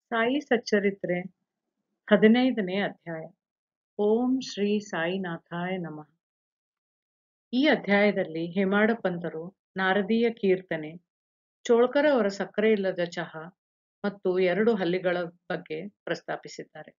ಸಾಯಿ ಸಚ್ಚರಿತ್ರೆ ಹದಿನೈದನೇ ಅಧ್ಯಾಯ ಓಂ ಶ್ರೀ ಸಾಯಿನಾಥಾಯ ನಮಃ ಈ ಅಧ್ಯಾಯದಲ್ಲಿ ಹೇಮಾಡ ಪಂತರು ನಾರದೀಯ ಕೀರ್ತನೆ ಚೋಳ್ಕರ ಅವರ ಸಕ್ಕರೆ ಇಲ್ಲದ ಚಹಾ ಮತ್ತು ಎರಡು ಹಲ್ಲಿಗಳ ಬಗ್ಗೆ ಪ್ರಸ್ತಾಪಿಸಿದ್ದಾರೆ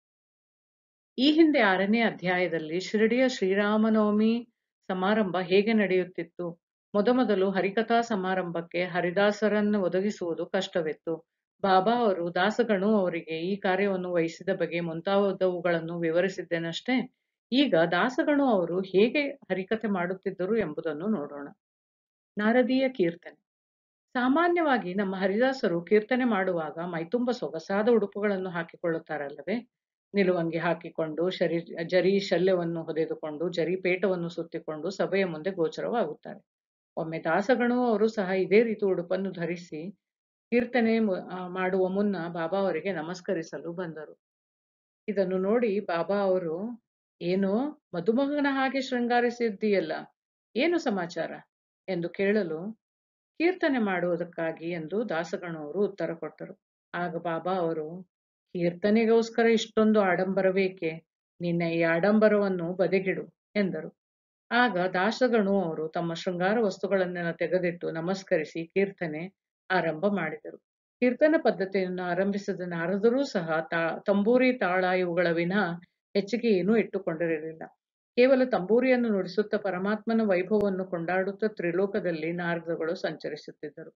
ಈ ಹಿಂದೆ ಆರನೇ ಅಧ್ಯಾಯದಲ್ಲಿ ಶಿರಡಿಯ ಶ್ರೀರಾಮನವಮಿ ಸಮಾರಂಭ ಹೇಗೆ ನಡೆಯುತ್ತಿತ್ತು ಮೊದಮೊದಲು ಹರಿಕಥಾ ಸಮಾರಂಭಕ್ಕೆ ಹರಿದಾಸರನ್ನು ಒದಗಿಸುವುದು ಕಷ್ಟವಿತ್ತು ಬಾಬಾ ಅವರು ದಾಸಗಣು ಅವರಿಗೆ ಈ ಕಾರ್ಯವನ್ನು ವಹಿಸಿದ ಬಗ್ಗೆ ಮುಂತಾದವುಗಳನ್ನು ವಿವರಿಸಿದ್ದೇನಷ್ಟೇ ಈಗ ದಾಸಗಣು ಅವರು ಹೇಗೆ ಹರಿಕಥೆ ಮಾಡುತ್ತಿದ್ದರು ಎಂಬುದನ್ನು ನೋಡೋಣ ನಾರದೀಯ ಕೀರ್ತನೆ ಸಾಮಾನ್ಯವಾಗಿ ನಮ್ಮ ಹರಿದಾಸರು ಕೀರ್ತನೆ ಮಾಡುವಾಗ ಮೈತುಂಬ ಸೊಗಸಾದ ಉಡುಪುಗಳನ್ನು ಹಾಕಿಕೊಳ್ಳುತ್ತಾರಲ್ಲವೇ ನಿಲುವಂಗಿ ಹಾಕಿಕೊಂಡು ಶರೀ ಜರಿ ಶಲ್ಯವನ್ನು ಹೊದೆದುಕೊಂಡು ಜರಿ ಪೇಟವನ್ನು ಸುತ್ತಿಕೊಂಡು ಸಭೆಯ ಮುಂದೆ ಗೋಚರವಾಗುತ್ತಾರೆ ಒಮ್ಮೆ ದಾಸಗಣು ಅವರು ಸಹ ಇದೇ ರೀತಿ ಉಡುಪನ್ನು ಧರಿಸಿ ಕೀರ್ತನೆ ಮಾಡುವ ಮುನ್ನ ಬಾಬಾ ಅವರಿಗೆ ನಮಸ್ಕರಿಸಲು ಬಂದರು ಇದನ್ನು ನೋಡಿ ಬಾಬಾ ಅವರು ಏನೋ ಮದುಮಗನ ಹಾಗೆ ಶೃಂಗಾರಿಸಿದ್ದೀಯಲ್ಲ ಏನು ಸಮಾಚಾರ ಎಂದು ಕೇಳಲು ಕೀರ್ತನೆ ಮಾಡುವುದಕ್ಕಾಗಿ ಎಂದು ದಾಸಗಣವರು ಉತ್ತರ ಕೊಟ್ಟರು ಆಗ ಬಾಬಾ ಅವರು ಕೀರ್ತನೆಗೋಸ್ಕರ ಇಷ್ಟೊಂದು ಆಡಂಬರವೇಕೆ ನಿನ್ನ ಈ ಆಡಂಬರವನ್ನು ಬದಿಗಿಡು ಎಂದರು ಆಗ ದಾಸಗಣು ಅವರು ತಮ್ಮ ಶೃಂಗಾರ ವಸ್ತುಗಳನ್ನೆಲ್ಲ ತೆಗೆದಿಟ್ಟು ನಮಸ್ಕರಿಸಿ ಕೀರ್ತನೆ ಆರಂಭ ಮಾಡಿದರು ಕೀರ್ತನ ಪದ್ಧತಿಯನ್ನು ಆರಂಭಿಸಿದ ನಾರದರೂ ಸಹ ತಾ ತಂಬೂರಿ ತಾಳ ಇವುಗಳ ವಿನಃ ಹೆಚ್ಚಿಗೆ ಏನೂ ಇಟ್ಟುಕೊಂಡಿರಲಿಲ್ಲ ಕೇವಲ ತಂಬೂರಿಯನ್ನು ನುಡಿಸುತ್ತಾ ಪರಮಾತ್ಮನ ವೈಭವವನ್ನು ಕೊಂಡಾಡುತ್ತಾ ತ್ರಿಲೋಕದಲ್ಲಿ ನಾರದಗಳು ಸಂಚರಿಸುತ್ತಿದ್ದರು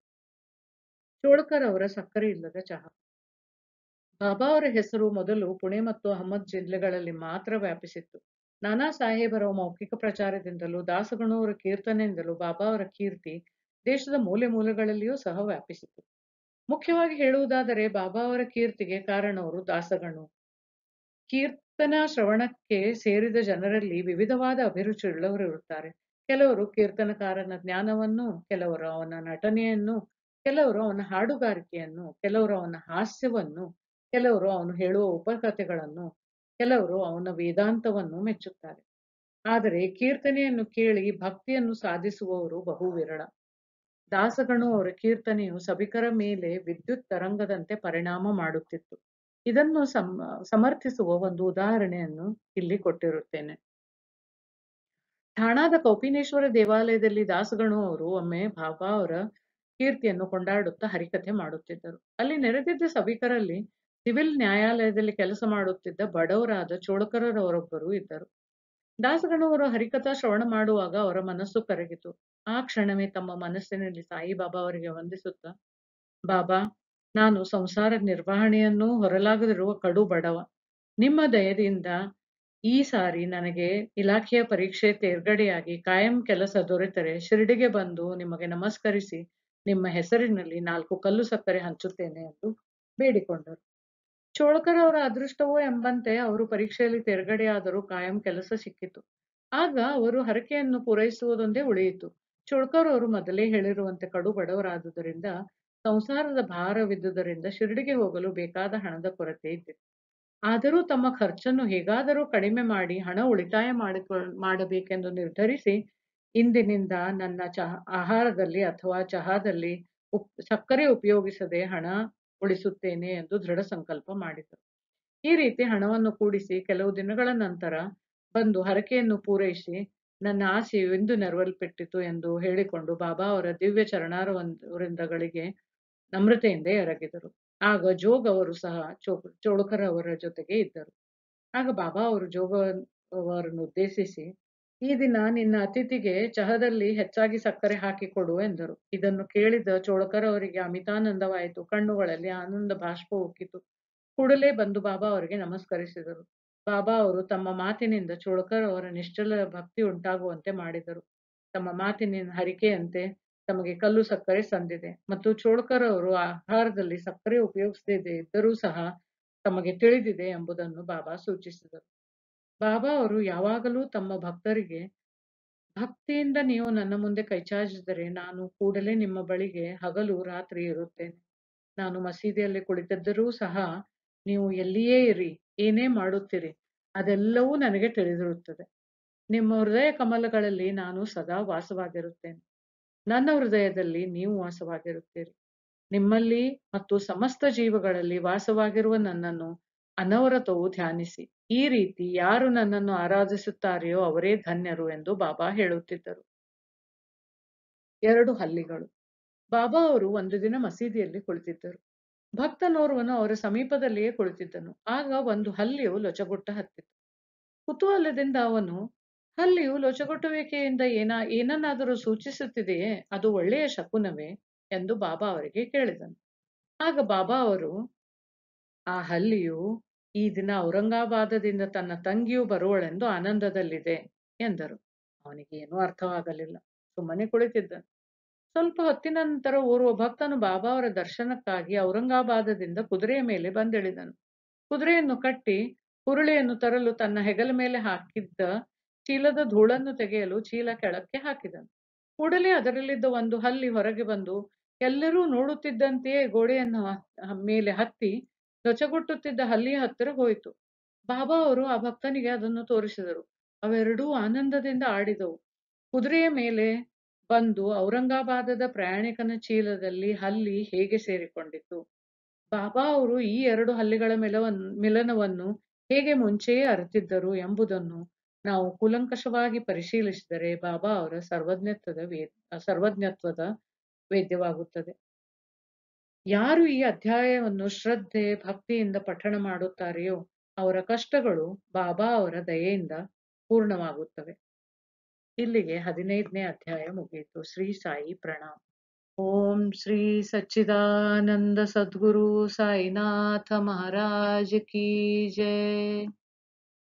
ಚೋಳಕರ್ ಅವರ ಸಕ್ಕರೆ ಇಲ್ಲದ ಚಹಾ ಬಾಬಾ ಅವರ ಹೆಸರು ಮೊದಲು ಪುಣೆ ಮತ್ತು ಅಹಮದ್ ಜಿಲ್ಲೆಗಳಲ್ಲಿ ಮಾತ್ರ ವ್ಯಾಪಿಸಿತ್ತು ನಾನಾ ಸಾಹೇಬರ ಮೌಖಿಕ ಪ್ರಚಾರದಿಂದಲೂ ದಾಸಗಣುವರ ಕೀರ್ತನೆಯಿಂದಲೂ ಬಾಬಾ ಅವರ ಕೀರ್ತಿ ದೇಶದ ಮೂಲೆ ಮೂಲೆಗಳಲ್ಲಿಯೂ ಸಹ ವ್ಯಾಪಿಸಿತು ಮುಖ್ಯವಾಗಿ ಹೇಳುವುದಾದರೆ ಬಾಬಾ ಅವರ ಕೀರ್ತಿಗೆ ಕಾರಣವರು ದಾಸಗಣು ಕೀರ್ತನ ಶ್ರವಣಕ್ಕೆ ಸೇರಿದ ಜನರಲ್ಲಿ ವಿವಿಧವಾದ ಅಭಿರುಚಿಯುಳ್ಳವರು ಇರುತ್ತಾರೆ ಕೆಲವರು ಕೀರ್ತನಕಾರನ ಜ್ಞಾನವನ್ನು ಕೆಲವರು ಅವನ ನಟನೆಯನ್ನು ಕೆಲವರು ಅವನ ಹಾಡುಗಾರಿಕೆಯನ್ನು ಕೆಲವರು ಅವನ ಹಾಸ್ಯವನ್ನು ಕೆಲವರು ಅವನು ಹೇಳುವ ಉಪಕಥೆಗಳನ್ನು ಕೆಲವರು ಅವನ ವೇದಾಂತವನ್ನು ಮೆಚ್ಚುತ್ತಾರೆ ಆದರೆ ಕೀರ್ತನೆಯನ್ನು ಕೇಳಿ ಭಕ್ತಿಯನ್ನು ಸಾಧಿಸುವವರು ಬಹು ವಿರಳ ದಾಸಗಣು ಅವರ ಕೀರ್ತನೆಯು ಸಭಿಕರ ಮೇಲೆ ವಿದ್ಯುತ್ ತರಂಗದಂತೆ ಪರಿಣಾಮ ಮಾಡುತ್ತಿತ್ತು ಇದನ್ನು ಸಮರ್ಥಿಸುವ ಒಂದು ಉದಾಹರಣೆಯನ್ನು ಇಲ್ಲಿ ಕೊಟ್ಟಿರುತ್ತೇನೆ ಠಾಣಾದ ಕೌಪಿನೇಶ್ವರ ದೇವಾಲಯದಲ್ಲಿ ದಾಸಗಣು ಅವರು ಒಮ್ಮೆ ಬಾಬಾ ಅವರ ಕೀರ್ತಿಯನ್ನು ಕೊಂಡಾಡುತ್ತಾ ಹರಿಕಥೆ ಮಾಡುತ್ತಿದ್ದರು ಅಲ್ಲಿ ನೆರೆದಿದ್ದ ಸಭಿಕರಲ್ಲಿ ಸಿವಿಲ್ ನ್ಯಾಯಾಲಯದಲ್ಲಿ ಕೆಲಸ ಮಾಡುತ್ತಿದ್ದ ಬಡವರಾದ ಚೋಳಕರರವರೊಬ್ಬರು ಇದ್ದರು ದಾಸಗಣವರು ಹರಿಕಥಾ ಶ್ರವಣ ಮಾಡುವಾಗ ಅವರ ಮನಸ್ಸು ಕರಗಿತು ಆ ಕ್ಷಣವೇ ತಮ್ಮ ಮನಸ್ಸಿನಲ್ಲಿ ಸಾಯಿಬಾಬಾ ಅವರಿಗೆ ವಂದಿಸುತ್ತಾ ಬಾಬಾ ನಾನು ಸಂಸಾರ ನಿರ್ವಹಣೆಯನ್ನು ಹೊರಲಾಗದಿರುವ ಕಡು ಬಡವ ನಿಮ್ಮ ದಯದಿಂದ ಈ ಸಾರಿ ನನಗೆ ಇಲಾಖೆಯ ಪರೀಕ್ಷೆ ತೇರ್ಗಡೆಯಾಗಿ ಕಾಯಂ ಕೆಲಸ ದೊರೆತರೆ ಶಿರಡಿಗೆ ಬಂದು ನಿಮಗೆ ನಮಸ್ಕರಿಸಿ ನಿಮ್ಮ ಹೆಸರಿನಲ್ಲಿ ನಾಲ್ಕು ಕಲ್ಲು ಸಕ್ಕರೆ ಹಂಚುತ್ತೇನೆ ಎಂದು ಬೇಡಿಕೊಂಡರು ಚೋಳಕರ್ ಅವರ ಅದೃಷ್ಟವೋ ಎಂಬಂತೆ ಅವರು ಪರೀಕ್ಷೆಯಲ್ಲಿ ತೇರ್ಗಡೆಯಾದರೂ ಕಾಯಂ ಕೆಲಸ ಸಿಕ್ಕಿತು ಆಗ ಅವರು ಹರಕೆಯನ್ನು ಪೂರೈಸುವುದೊಂದೇ ಉಳಿಯಿತು ಚೋಳ್ಕರ್ ಅವರು ಮೊದಲೇ ಹೇಳಿರುವಂತೆ ಕಡು ಬಡವರಾದುದರಿಂದ ಸಂಸಾರದ ಭಾರವಿದ್ದುದರಿಂದ ಶಿರಡಿಗೆ ಹೋಗಲು ಬೇಕಾದ ಹಣದ ಕೊರತೆ ಇದ್ದಿತ್ತು ಆದರೂ ತಮ್ಮ ಖರ್ಚನ್ನು ಹೇಗಾದರೂ ಕಡಿಮೆ ಮಾಡಿ ಹಣ ಉಳಿತಾಯ ಮಾಡಿಕೊ ಮಾಡಬೇಕೆಂದು ನಿರ್ಧರಿಸಿ ಇಂದಿನಿಂದ ನನ್ನ ಚಹಾ ಆಹಾರದಲ್ಲಿ ಅಥವಾ ಚಹಾದಲ್ಲಿ ಉಪ್ ಸಕ್ಕರೆ ಉಪಯೋಗಿಸದೆ ಹಣ ಉಳಿಸುತ್ತೇನೆ ಎಂದು ದೃಢ ಸಂಕಲ್ಪ ಮಾಡಿದರು ಈ ರೀತಿ ಹಣವನ್ನು ಕೂಡಿಸಿ ಕೆಲವು ದಿನಗಳ ನಂತರ ಬಂದು ಹರಕೆಯನ್ನು ಪೂರೈಸಿ ನನ್ನ ಆಸೆಯು ಎಂದು ನೆರವಲ್ಪಟ್ಟಿತು ಎಂದು ಹೇಳಿಕೊಂಡು ಬಾಬಾ ಅವರ ದಿವ್ಯ ಚರಣಾರವೃಂದಗಳಿಗೆ ನಮ್ರತೆಯಿಂದ ಎರಗಿದರು ಆಗ ಜೋಗ್ ಅವರು ಸಹ ಚೋ ಚೋಳಕರ್ ಅವರ ಜೊತೆಗೆ ಇದ್ದರು ಆಗ ಬಾಬಾ ಅವರು ಜೋಗ ಅವರನ್ನು ಉದ್ದೇಶಿಸಿ ಈ ದಿನ ನಿನ್ನ ಅತಿಥಿಗೆ ಚಹದಲ್ಲಿ ಹೆಚ್ಚಾಗಿ ಸಕ್ಕರೆ ಹಾಕಿಕೊಡು ಎಂದರು ಇದನ್ನು ಕೇಳಿದ ಚೋಳಕರ್ ಅವರಿಗೆ ಅಮಿತಾನಂದವಾಯಿತು ಕಣ್ಣುಗಳಲ್ಲಿ ಆನಂದ ಬಾಷ್ಪ ಉಕ್ಕಿತು ಕೂಡಲೇ ಬಂದು ಬಾಬಾ ಅವರಿಗೆ ನಮಸ್ಕರಿಸಿದರು ಬಾಬಾ ಅವರು ತಮ್ಮ ಮಾತಿನಿಂದ ಚೋಳಕರ್ ಅವರ ನಿಶ್ಚಲ ಭಕ್ತಿ ಉಂಟಾಗುವಂತೆ ಮಾಡಿದರು ತಮ್ಮ ಮಾತಿನ ಹರಿಕೆಯಂತೆ ತಮಗೆ ಕಲ್ಲು ಸಕ್ಕರೆ ಸಂದಿದೆ ಮತ್ತು ಚೋಳಕರ್ ಅವರು ಆಹಾರದಲ್ಲಿ ಸಕ್ಕರೆ ಉಪಯೋಗಿಸದೇ ಇದ್ದರೂ ಸಹ ತಮಗೆ ತಿಳಿದಿದೆ ಎಂಬುದನ್ನು ಬಾಬಾ ಸೂಚಿಸಿದರು ಬಾಬಾ ಅವರು ಯಾವಾಗಲೂ ತಮ್ಮ ಭಕ್ತರಿಗೆ ಭಕ್ತಿಯಿಂದ ನೀವು ನನ್ನ ಮುಂದೆ ಕೈಚಾಚಿದರೆ ನಾನು ಕೂಡಲೇ ನಿಮ್ಮ ಬಳಿಗೆ ಹಗಲು ರಾತ್ರಿ ಇರುತ್ತೇನೆ ನಾನು ಮಸೀದಿಯಲ್ಲಿ ಕುಳಿತಿದ್ದರೂ ಸಹ ನೀವು ಎಲ್ಲಿಯೇ ಇರಿ ಏನೇ ಮಾಡುತ್ತೀರಿ ಅದೆಲ್ಲವೂ ನನಗೆ ತಿಳಿದಿರುತ್ತದೆ ನಿಮ್ಮ ಹೃದಯ ಕಮಲಗಳಲ್ಲಿ ನಾನು ಸದಾ ವಾಸವಾಗಿರುತ್ತೇನೆ ನನ್ನ ಹೃದಯದಲ್ಲಿ ನೀವು ವಾಸವಾಗಿರುತ್ತೀರಿ ನಿಮ್ಮಲ್ಲಿ ಮತ್ತು ಸಮಸ್ತ ಜೀವಗಳಲ್ಲಿ ವಾಸವಾಗಿರುವ ನನ್ನನ್ನು ಅನವರತವು ಧ್ಯಾನಿಸಿ ಈ ರೀತಿ ಯಾರು ನನ್ನನ್ನು ಆರಾಧಿಸುತ್ತಾರೆಯೋ ಅವರೇ ಧನ್ಯರು ಎಂದು ಬಾಬಾ ಹೇಳುತ್ತಿದ್ದರು ಎರಡು ಹಲ್ಲಿಗಳು ಬಾಬಾ ಅವರು ಒಂದು ದಿನ ಮಸೀದಿಯಲ್ಲಿ ಕುಳಿತಿದ್ದರು ಭಕ್ತನೋರ್ವನು ಅವರ ಸಮೀಪದಲ್ಲಿಯೇ ಕುಳಿತಿದ್ದನು ಆಗ ಒಂದು ಹಲ್ಲಿಯು ಲೊಚಗುಟ್ಟ ಹತ್ತಿತು ಕುತೂಹಲದಿಂದ ಅವನು ಹಲ್ಲಿಯು ಲೊಚಗುಟ್ಟುವಿಕೆಯಿಂದ ಏನ ಏನನ್ನಾದರೂ ಸೂಚಿಸುತ್ತಿದೆಯೇ ಅದು ಒಳ್ಳೆಯ ಶಕುನವೇ ಎಂದು ಬಾಬಾ ಅವರಿಗೆ ಕೇಳಿದನು ಆಗ ಬಾಬಾ ಅವರು ಆ ಹಲ್ಲಿಯು ಈ ದಿನ ಔರಂಗಾಬಾದದಿಂದ ತನ್ನ ತಂಗಿಯು ಬರುವಳೆಂದು ಆನಂದದಲ್ಲಿದೆ ಎಂದರು ಅವನಿಗೆ ಏನೂ ಅರ್ಥವಾಗಲಿಲ್ಲ ಸುಮ್ಮನೆ ಕುಳಿತಿದ್ದನು ಸ್ವಲ್ಪ ಹೊತ್ತಿನ ನಂತರ ಓರ್ವ ಭಕ್ತನು ಬಾಬಾ ಅವರ ದರ್ಶನಕ್ಕಾಗಿ ಔರಂಗಾಬಾದದಿಂದ ಕುದುರೆಯ ಮೇಲೆ ಬಂದಿಳಿದನು ಕುದುರೆಯನ್ನು ಕಟ್ಟಿ ಹುರುಳಿಯನ್ನು ತರಲು ತನ್ನ ಹೆಗಲ ಮೇಲೆ ಹಾಕಿದ್ದ ಚೀಲದ ಧೂಳನ್ನು ತೆಗೆಯಲು ಚೀಲ ಕೆಳಕ್ಕೆ ಹಾಕಿದನು ಕೂಡಲೇ ಅದರಲ್ಲಿದ್ದ ಒಂದು ಹಲ್ಲಿ ಹೊರಗೆ ಬಂದು ಎಲ್ಲರೂ ನೋಡುತ್ತಿದ್ದಂತೆಯೇ ಗೋಡೆಯನ್ನು ಹ- ಮೇಲೆ ಹತ್ತಿ ಲೊಚಗುಟ್ಟುತ್ತಿದ್ದ ಹಲ್ಲಿಯ ಹತ್ತಿರ ಹೋಯಿತು ಬಾಬಾ ಅವರು ಆ ಭಕ್ತನಿಗೆ ಅದನ್ನು ತೋರಿಸಿದರು ಅವೆರಡೂ ಆನಂದದಿಂದ ಆಡಿದವು ಕುದುರೆಯ ಮೇಲೆ ಬಂದು ಔರಂಗಾಬಾದದ ಪ್ರಯಾಣಿಕನ ಚೀಲದಲ್ಲಿ ಹಲ್ಲಿ ಹೇಗೆ ಸೇರಿಕೊಂಡಿತು ಬಾಬಾ ಅವರು ಈ ಎರಡು ಹಲ್ಲಿಗಳ ಮಿಲವನ್ನು ಮಿಲನವನ್ನು ಹೇಗೆ ಮುಂಚೆಯೇ ಅರಿತಿದ್ದರು ಎಂಬುದನ್ನು ನಾವು ಕೂಲಂಕಷವಾಗಿ ಪರಿಶೀಲಿಸಿದರೆ ಬಾಬಾ ಅವರ ಸರ್ವಜ್ಞತ್ವದ ವೇ ಸರ್ವಜ್ಞತ್ವದ ವೇದ್ಯವಾಗುತ್ತದೆ ಯಾರು ಈ ಅಧ್ಯಾಯವನ್ನು ಶ್ರದ್ಧೆ ಭಕ್ತಿಯಿಂದ ಪಠಣ ಮಾಡುತ್ತಾರೆಯೋ ಅವರ ಕಷ್ಟಗಳು ಬಾಬಾ ಅವರ ದಯೆಯಿಂದ ಪೂರ್ಣವಾಗುತ್ತವೆ ಇಲ್ಲಿಗೆ ಹದಿನೈದನೇ ಅಧ್ಯಾಯ ಮುಗಿಯಿತು ಶ್ರೀ ಸಾಯಿ ಪ್ರಣಾಮ್ ಓಂ ಶ್ರೀ ಸಚ್ಚಿದಾನಂದ ಸದ್ಗುರು ಸಾಯಿನಾಥ ಮಹಾರಾಜ್ ಕಿ ಜಯ